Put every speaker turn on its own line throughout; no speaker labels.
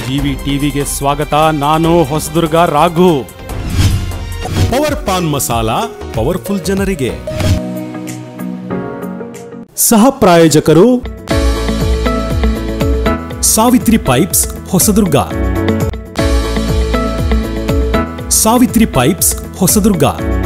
GV ಟಿವಿಗೆ ಸ್ವಾಗತ ನಾನು ಹೊಸದುರ್ಗ ರಾಘು ಪವರ್ ಪಾನ್ ಮಸಾಲ ಪವರ್ಫುಲ್ ಜನರಿಗೆ ಸಹ ಪ್ರಾಯೋಜಕರು ಸಾವಿತ್ರಿ ಪೈಪ್ಸ್ ಹೊಸದುರ್ಗ ಸಾವಿತ್ರಿ ಪೈಪ್ಸ್ ಹೊಸದುರ್ಗ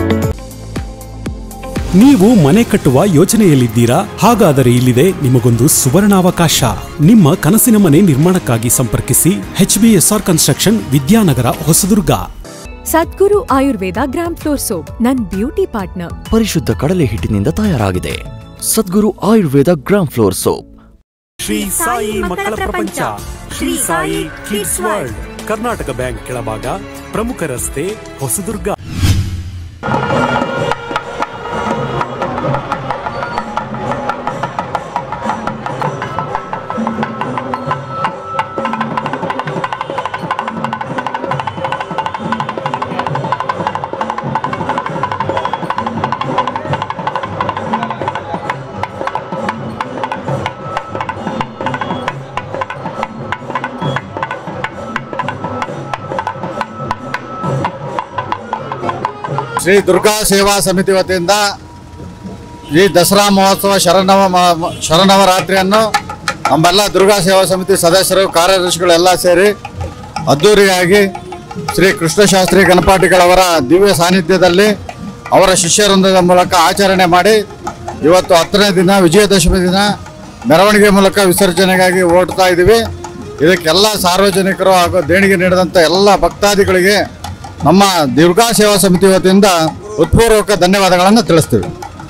ನೀವು ಮನೆ ಕಟ್ಟುವ ಯೋಚನೆಯಲ್ಲಿದ್ದೀರಾ ಹಾಗಾದರೆ ಇಲ್ಲಿದೆ ನಿಮಗೊಂದು ಸುವರ್ಣಾವಕಾಶ ನಿಮ್ಮ ಕನಸಿನ ಮನೆ ನಿರ್ಮಾಣಕ್ಕಾಗಿ ಸಂಪರ್ಕಿಸಿ H B S R construction Vidyanagar Hosadurga
Sadguru Ayurveda gram flour soap ನನ್ ಬ್ಯೂಟಿ ಪಾರ್ಟ್ನರ್
ಪರಿಶುದ್ಧ ಕಡಲೆ ಹಿಟ್ಟಿನಿಂದ ತಯಾರಾಗಿದೆ Sadguru Ayurveda gram flour soap
Shri Sai ಮಕ್ಕಳ ಪ್ರಪಂಚ Shri Sai kids world Karnataka bank ಕೆಳಭಾಗ ಪ್ರಮುಖ ರಸ್ತೆ ಹೊಸದುರ್ಗ
ಶ್ರೀ ದುರ್ಗಾ ಸೇವಾ ಸಮಿತಿ ವತಿಯಿಂದ ಈ ದಸರಾ ಮಹೋತ್ಸವ ಶರಣವ ಮ- ಶರಣವರಾತ್ರಿಯನ್ನು ನಮ್ಮೆಲ್ಲ ದುರ್ಗಾ ಸೇವಾ ಸಮಿತಿ ಸದಸ್ಯರು ಕಾರ್ಯದರ್ಶಿಗಳೆಲ್ಲ ಸೇರಿ ಅದ್ದೂರಿಯಾಗಿ ಶ್ರೀ ಕೃಷ್ಣಶಾಸ್ತ್ರಿ ಗಣಪಾಟಿಗಳವರ ದಿವ್ಯ ಸಾನ್ನಿಧ್ಯದಲ್ಲಿ ಅವರ ಶಿಷ್ಯವೃಂದದ ಮೂಲಕ ಆಚರಣೆ ಮಾಡಿ ಇವತ್ತು ಹತ್ತನೇ ದಿನ ವಿಜಯದಶಮಿ ದಿನ ಮೆರವಣಿಗೆ ಮೂಲಕ ವಿಸರ್ಜನೆಗಾಗಿ ಓಡ್ತಾ ಇದ್ದೀವಿ ಇದಕ್ಕೆಲ್ಲ ಸಾರ್ವಜನಿಕರು ಹಾಗೂ ದೇಣಿಗೆ ನೀಡಿದಂಥ ಎಲ್ಲ ಭಕ್ತಾದಿಗಳಿಗೆ ನಮ್ಮ ದುರ್ಗಾ ಸೇವಾ ಸಮಿತಿ ವತಿಯಿಂದ ಹೃತ್ಪೂರ್ವಕ ಧನ್ಯವಾದಗಳನ್ನು ತಿಳಿಸ್ತೀವಿ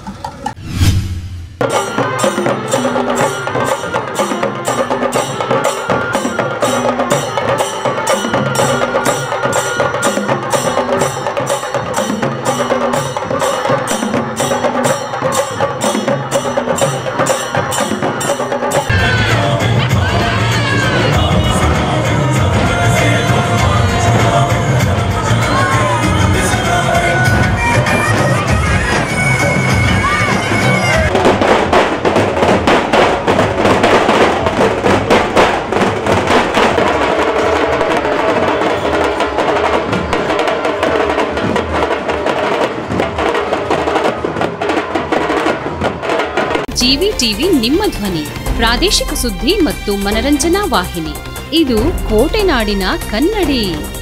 ಜಿವಿ ಟಿವಿ ನಿಮ್ಮ ಧ್ವನಿ ಪ್ರಾದೇಶಿಕ ಸುದ್ದಿ ಮತ್ತು ಮನರಂಜನಾ ವಾಹಿನಿ ಇದು ಕೋಟೆನಾಡಿನ ಕನ್ನಡಿ